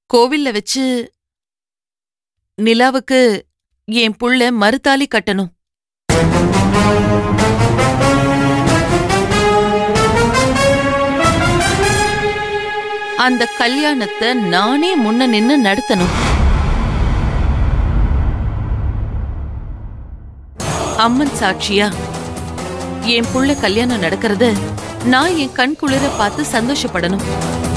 கோவில்ல வச்சு நிலாவுக்கு என் புள்ள மறுதாலி கட்டணும் அந்த கல்யாணத்தை நானே முன்ன நின்னு நடத்தணும் அம்மன் சாட்சியா என் புள்ள கல்யாணம் நடக்கிறத நான் என் கண் குளிர பார்த்து சந்தோஷப்படணும்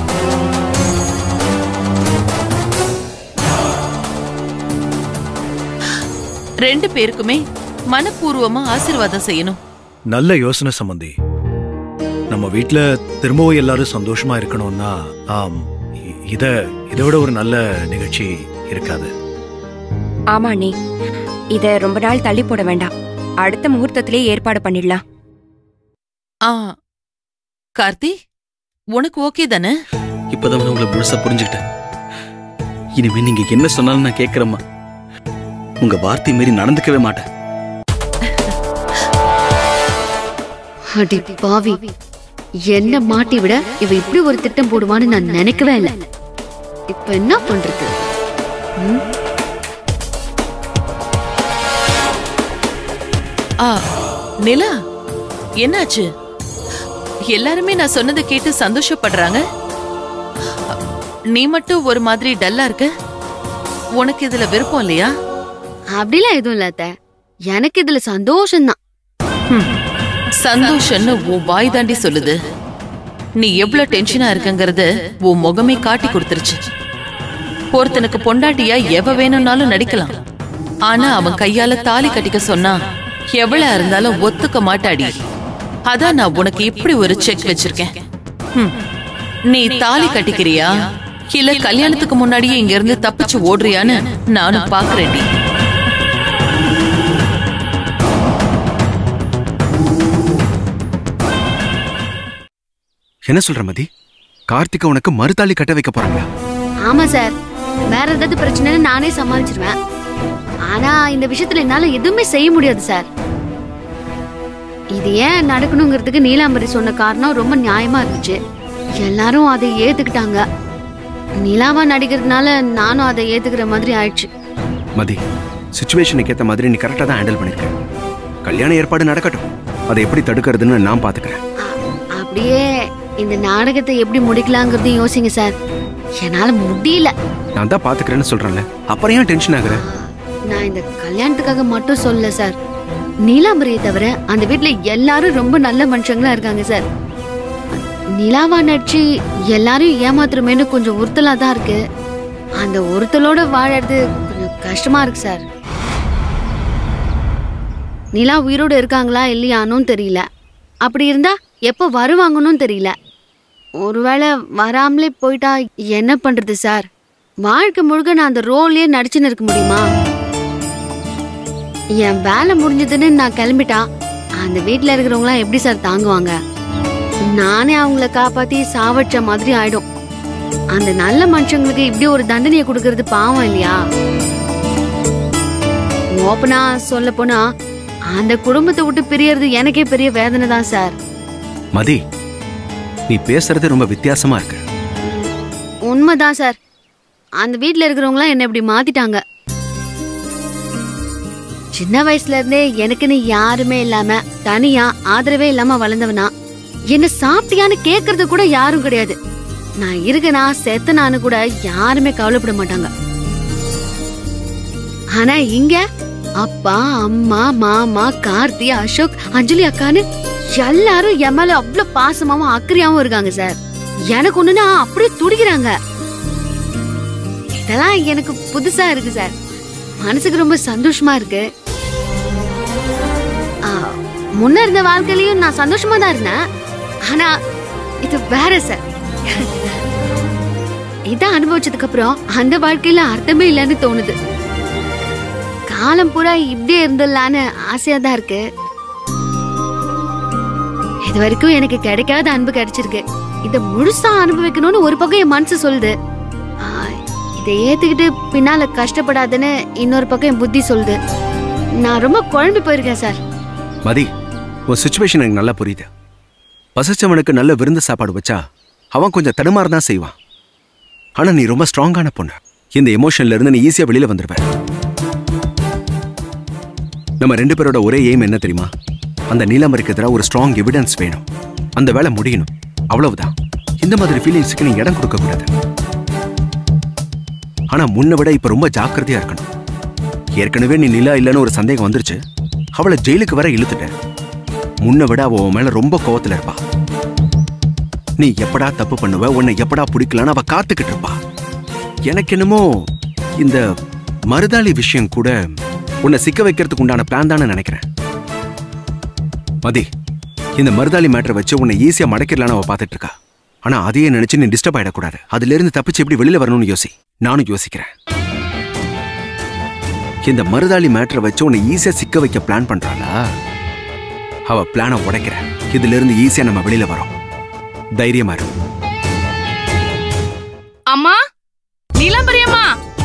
ரெண்டு பேருக்குமே மனப்பூர்வமா ஆசீர்வாதம் செய்யணும் நல்ல யோசனை சம்பந்தி நம்ம வீட்ல திரும்பவும் எல்லாரும் சந்தோஷமா இருக்கணும்னா ஆம் இ- இத இதை விட ஒரு நல்ல நிகழ்ச்சி இருக்காது ஆமா நீ இத ரொம்ப நாள் தள்ளி போட வேண்டாம் அடுத்த முகூர்த்தத்திலே ஏற்பாடு பண்ணிடலாம் ஆ கார்த்தி உனக்கு ஓகே தானே இப்பதான் நான் உங்களை முழுசா புரிஞ்சுக்கிட்டேன் இனிமே நீங்க என்ன சொன்னாலும் நான் கேட்கிறேம்மா உங்க வார்த்தை மீறி நடந்துக்கவே மாட்டேன் அடி பாவி என்ன மாட்டி விட இவ இப்படி ஒரு திட்டம் போடுவான்னு நான் நினைக்கவே இல்லை இப்ப என்ன பண்றது ம்? ஆ நிலா என்னாச்சு எல்லாருமே நான் சொன்னதை கேட்டு சந்தோஷப்படுறாங்க நீ மட்டும் ஒரு மாதிரி டல்லா இருக்க உனக்கு இதுல விருப்பம் இல்லையா அப்படிலாம் எதுவும் இல்ல அத்தை எனக்கு இதுல சந்தோஷம்தான் சந்தோஷம்னு உன் வாய் தாண்டி சொல்லுது நீ எவ்வளவு டென்ஷனா இருக்கங்கிறது உன் முகமே காட்டி கொடுத்துருச்சு ஒருத்தனுக்கு பொண்டாட்டியா எவ வேணும்னாலும் நடிக்கலாம் ஆனா அவன் கையால தாலி கட்டிக்க சொன்னா எவ்வளவு இருந்தாலும் ஒத்துக்க மாட்டாடி அதான் நான் உனக்கு இப்படி ஒரு செக் வச்சிருக்கேன் ஹம். நீ தாலி கட்டிக்கிறியா இல்ல கல்யாணத்துக்கு முன்னாடியே இங்க இருந்து தப்பிச்சு ஓடுறியான்னு நானும் பாக்குறேன்டி என்ன சொல்ற மதி கார்த்திகா உனக்கு மறுதாலி கட்ட வைக்க போறாங்களா ஆமா சார் வேற ஏதாவது பிரச்சனைன்னு நானே சமாளிச்சிருவேன் ஆனா இந்த விஷயத்துல என்னால எதுவுமே செய்ய முடியாது சார் இது ஏன் நடக்கணுங்கிறதுக்கு நீலாம்பரி சொன்ன காரணம் ரொம்ப நியாயமா இருந்துச்சு எல்லாரும் அதை ஏத்துக்கிட்டாங்க நிலாவா நடிக்கிறதுனால நானும் அதை ஏத்துக்கிற மாதிரி ஆயிடுச்சு மதி சுச்சுவேஷனுக்கு ஏத்த மாதிரி நீ கரெக்டா தான் ஹேண்டில் பண்ணிருக்க கல்யாண ஏற்பாடு நடக்கட்டும் அதை எப்படி தடுக்கிறதுன்னு நான் பாத்துக்கிறேன் அ- அப்படியே இந்த நாடகத்தை எப்படி முடிக்கலாங்கிறது யோசிங்க சார் என்னால முடியல நான் தான் பாத்துக்கிறேன்னு சொல்றேன்ல அப்புறம் ஏன் டென்ஷன் ஆகுற நான் இந்த கல்யாணத்துக்காக மட்டும் சொல்லல சார் நீலாம்பரியை தவிர அந்த வீட்ல எல்லாரும் ரொம்ப நல்ல மனுஷங்களா இருக்காங்க சார் நிலாவா நடிச்சு எல்லாரும் ஏமாத்துறமேனு கொஞ்சம் உறுத்தலா தான் இருக்கு அந்த உறுத்தலோட வாழறது கொஞ்சம் கஷ்டமா இருக்கு சார் நிலா உயிரோட இருக்காங்களா இல்லையானும் தெரியல அப்படி இருந்தா எப்போ வருவாங்கன்னு தெரியல ஒருவேளை வராமலே போயிட்டா என்ன பண்றது சார் வாழ்க்கை முழுக்க நான் அந்த ரோல்லயே நடிச்சுன்னு இருக்க முடியுமா என் வேலை முடிஞ்சதுன்னு நான் கிளம்பிட்டா அந்த வீட்ல இருக்கிறவங்களாம் எப்படி சார் தாங்குவாங்க நானே அவங்கள காப்பாத்தி சாவடிச்ச மாதிரி ஆயிடும் அந்த நல்ல மனுஷங்களுக்கு இப்படி ஒரு தண்டனையை கொடுக்கறது பாவம் இல்லையா ஓப்பனா சொல்ல போனா அந்த குடும்பத்தை விட்டு பிரியறது எனக்கே பெரிய வேதனை தான் சார் மதி நீ பேசுறது ரொம்ப வித்தியாசமா இருக்கு உண்மைதான் சார் அந்த வீட்ல இருக்கிறவங்களாம் என்ன இப்படி மாத்திட்டாங்க சின்ன வயசுல இருந்தே எனக்குன்னு யாருமே இல்லாம தனியா ஆதரவே இல்லாம வளர்ந்தவனா என்ன சாப்பிட்டியான்னு கேக்குறது கூட யாரும் கிடையாது நான் இருக்கனா செத்தனான்னு கூட யாருமே கவலைப்பட மாட்டாங்க ஆனா இங்க அப்பா அம்மா மாமா கார்த்தி அசோக் அஞ்சலி அக்கான்னு எல்லாரும் என் மேல அவ்வளவு பாசமாவும் அக்கறையாவும் இருக்காங்க சார் எனக்கு ஒண்ணுன்னா அப்படியே துடிக்கிறாங்க இதெல்லாம் எனக்கு புதுசா இருக்கு சார் மனசுக்கு ரொம்ப சந்தோஷமா இருக்கு ஆ, முன்ன இருந்த வாழ்க்கையிலயும் நான் சந்தோஷமா தான் இருந்தேன் ஆனா இது வேற சார் இதை அனுபவிச்சதுக்கு அப்புறம் அந்த வாழ்க்கையில அர்த்தமே இல்லைன்னு தோணுது காலம் பூரா இப்படியே இருந்துடலான்னு ஆசையா தான் இருக்கு இது வரைக்கும் எனக்கு கிடைக்காத அன்பு கிடைச்சிருக்கு இத முழுசா அனுபவிக்கணும்னு ஒரு பக்கம் என் மனசு சொல்லுது ஆ, இதை ஏத்துக்கிட்டு பின்னால கஷ்டப்படாதுன்னு இன்னொரு பக்கம் என் புத்தி சொல்லுது நான் ரொம்ப குழம்பி போயிருக்கேன் சார் மதி உன் சுச்சுவேஷன் எனக்கு நல்லா புரியுது பசிச்சவனுக்கு நல்ல விருந்து சாப்பாடு வச்சா அவன் கொஞ்சம் தடுமாற தான் செய்வான் ஆனா நீ ரொம்ப ஸ்ட்ராங்கான பொண்ணு இந்த எமோஷன்ல இருந்து நீ ஈஸியா வெளியில வந்துருவ நம்ம ரெண்டு பேரோட ஒரே எய்ம் என்ன தெரியுமா அந்த நீலாம்பரிக்கு எதிராக ஒரு ஸ்ட்ராங் எவிடன்ஸ் வேணும் அந்த வேலை முடியணும் அவ்வளவுதான் இந்த மாதிரி ஃபீலிங்ஸ்க்கு நீ இடம் கொடுக்க கூடாது ஆனா முன்ன விட இப்ப ரொம்ப ஜாக்கிரதையா இருக்கணும் ஏற்கனவே நீ நிலா இல்லைன்னு ஒரு சந்தேகம் வந்துருச்சு அவளை ஜெயிலுக்கு வர இழுத்துட்ட முன்ன விட அவ உன் மேல ரொம்ப கோவத்துல இருப்பா நீ எப்படா தப்பு பண்ணுவ உன்னை எப்படா பிடிக்கலான்னு அவ காத்துக்கிட்டு இருப்பா எனக்கு என்னமோ இந்த மருதாளி விஷயம் கூட உன்னை சிக்க வைக்கிறதுக்கு உண்டான பிளான் தானே நினைக்கிறேன் மதி இந்த மருதாளி மேட்டரை வச்சு உன்னை ஈஸியா மடக்கிடலான்னு அவ பார்த்துட்டு இருக்கா ஆனா அதையே நினைச்சு நீ டிஸ்டர்ப் ஆயிடக்கூடாது அதுல இருந்து தப்பிச்சு எப்படி வெளியில வரணும்னு யோசி நானும் யோசிக்கிறேன் இந்த மருதாளி மேட்டரை வச்சு உன்னை ஈஸியா சிக்க வைக்க பிளான் பண்றாளா அவ பிளானை உடைக்கிற இதுல இருந்து ஈஸியா நம்ம வெளியில வரோம் தைரியமா இரு அம்மா நீலாம்பரி அம்மா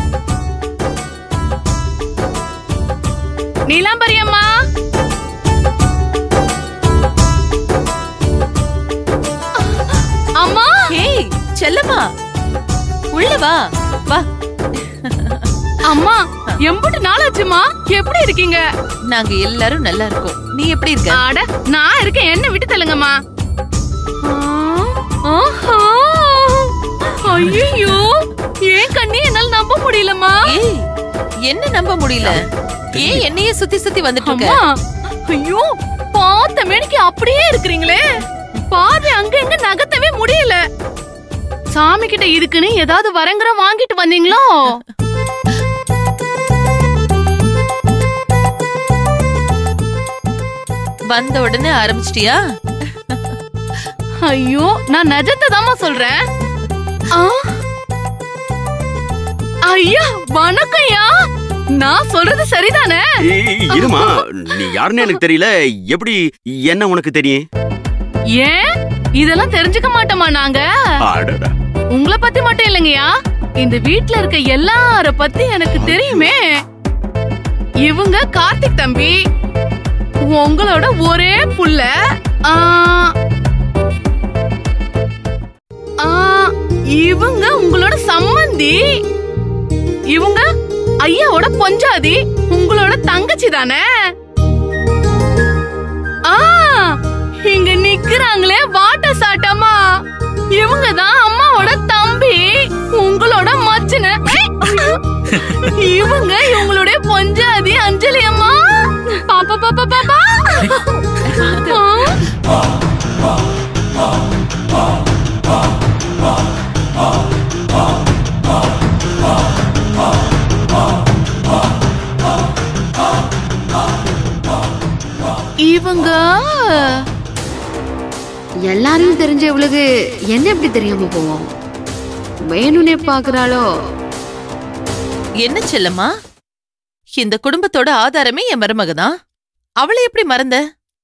நீலாம்பரி அம்மா அம்மா ஏய் செல்லம்மா உள்ள வா வா அம்மா எம்புட்டு நாளாச்சுமா எப்படி இருக்கீங்க நாங்க எல்லாரும் நல்லா இருக்கோம் நீ எப்படி இருக்க அட நான் இருக்கேன் என்ன விட்டு தள்ளுங்கம்மா ஆஹா ஐயோ ஏன் கண்ணி என்னால நம்ப முடியலம்மா ஏய் என்ன நம்ப முடியல ஏன் என்னையே சுத்தி சுத்தி வந்துட்டு இருக்க அம்மா ஐயோ பார்த்த மேனிக்கு அப்படியே இருக்கிறீங்களே பாதி அங்க எங்க நகர்த்தவே முடியல சாமி கிட்ட இதுக்குன்னு ஏதாவது வரங்கிற வாங்கிட்டு வந்தீங்களோ வந்த உடனே ஆரம்பிச்சிட்டியா ஐயோ நான் நிஜத்தை தாம்மா சொல்றேன் ஆ? ஐயா வணக்கம்யா நான் சொல்றது சரிதானே ஏய், இருமா நீ யாருன்னு எனக்கு தெரியல எப்படி என்ன உனக்கு தெரியும் ஏன் இதெல்லாம் தெரிஞ்சுக்க மாட்டோமா நாங்க அடடா. உங்களை பத்தி மட்டும் இல்லைங்கய்யா இந்த வீட்ல இருக்க எல்லார பத்தி எனக்கு தெரியுமே இவங்க கார்த்திக் தம்பி உங்களோட ஒரே புள்ள ஆ, ஆ, இவங்க உங்களோட சம்மந்தி இவங்க ஐயாவோட பொஞ்சாதி உங்களோட தங்கச்சி தானே ஆ இங்க நிக்கிறாங்களே வாட்ட சாட்டமா இவங்க தான் அம்மாவோட தம்பி உங்களோட மச்சன இவங்க இவங்களுடைய பொஞ்சாதி அஞ்சலி அம்மா பாப்பா பாப்பா பாப்பா ஆ. இவங்க எல்லாரையும் தெரிஞ்ச இவளுக்கு என்ன எப்படி தெரியாம போவோம் வேணும்னே பாக்குறாளோ என்ன செல்லம்மா இந்த குடும்பத்தோட ஆதாரமே என் மருமக தான் அவளை எப்படி மறந்த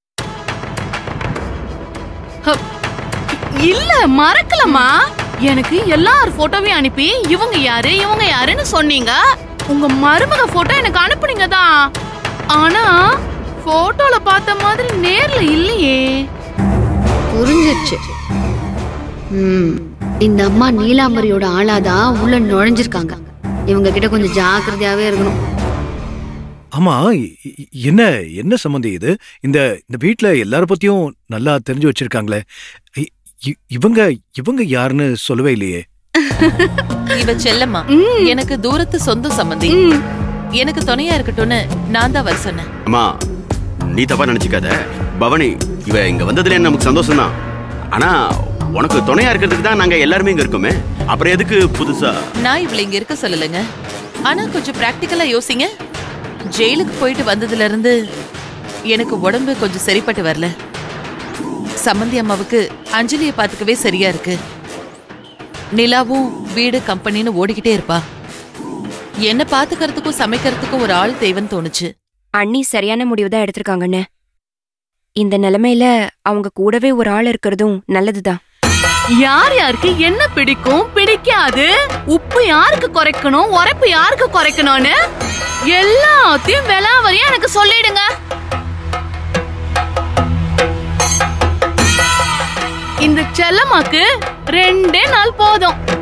இல்ல மறக்கலமா எனக்கு எல்லார் போட்டோவையும் அனுப்பி இவங்க யாரு இவங்க யாருன்னு சொன்னீங்க உங்க மருமக போட்டோ எனக்கு அனுப்புனீங்க தான் ஆனா போட்டோல பார்த்த மாதிரி நேர்ல இல்லையே புரிஞ்சிருச்சு ம் இந்த அம்மா நீலாம்பரியோட ஆளாதான் உள்ள நுழைஞ்சிருக்காங்க இவங்க கிட்ட கொஞ்சம் ஜாக்கிரதையாவே இருக்கணும் ஆமா இ- இ- என்ன என்ன சம்மந்தி இது இந்த இந்த வீட்ல எல்லார பத்தியும் நல்லா தெரிஞ்சு வச்சிருக்காங்களே இ- இ- இவங்க இவங்க யாருன்னு சொல்லவே இல்லையே இவ செல்லம்மா ம். எனக்கு தூரத்து சொந்த சம்பந்தி ம். எனக்கு துணையா இருக்கட்டும்னு நான் தான் வர சொன்னேன் அம்மா நீ தப்பா நினைச்சுக்காத பவனி இவ இங்க வந்ததுல நமக்கு சந்தோஷம் தான் ஆனா உனக்கு துணையா இருக்கிறதுக்கு தான் நாங்க எல்லாருமே இங்க இருக்கோமே அப்புறம் எதுக்கு புதுசா நான் இவளை இங்க இருக்க சொல்லலைங்க ஆனா கொஞ்சம் பிராக்டிக்கலா யோசிங்க ஜெயிலுக்கு போயிட்டு வந்ததுல இருந்து எனக்கு உடம்பு கொஞ்சம் சரிப்பட்டு வரல சம்மந்தி அம்மாவுக்கு அஞ்சலியை பாத்துக்கவே சரியா இருக்கு நிலாவும் வீடு கம்பெனின்னு ஓடிக்கிட்டே இருப்பா என்ன பாத்துக்கிறதுக்கும் சமைக்கிறதுக்கும் ஒரு ஆள் தேவைன்னு தோணுச்சு அண்ணி சரியான முடிவு தான் எடுத்திருக்காங்கன்னு இந்த நிலைமையில அவங்க கூடவே ஒரு ஆள் இருக்கிறதும் நல்லதுதான் யார் யாருக்கு என்ன பிடிக்கும் பிடிக்காது உப்பு யாருக்கு குறைக்கணும் உரைப்பு யாருக்கு குறைக்கணும்னு எல்லாத்தையும் விலாவரியா எனக்கு சொல்லிடுங்க இந்த செல்லம்மாக்கு ரெண்டே நாள் போதும்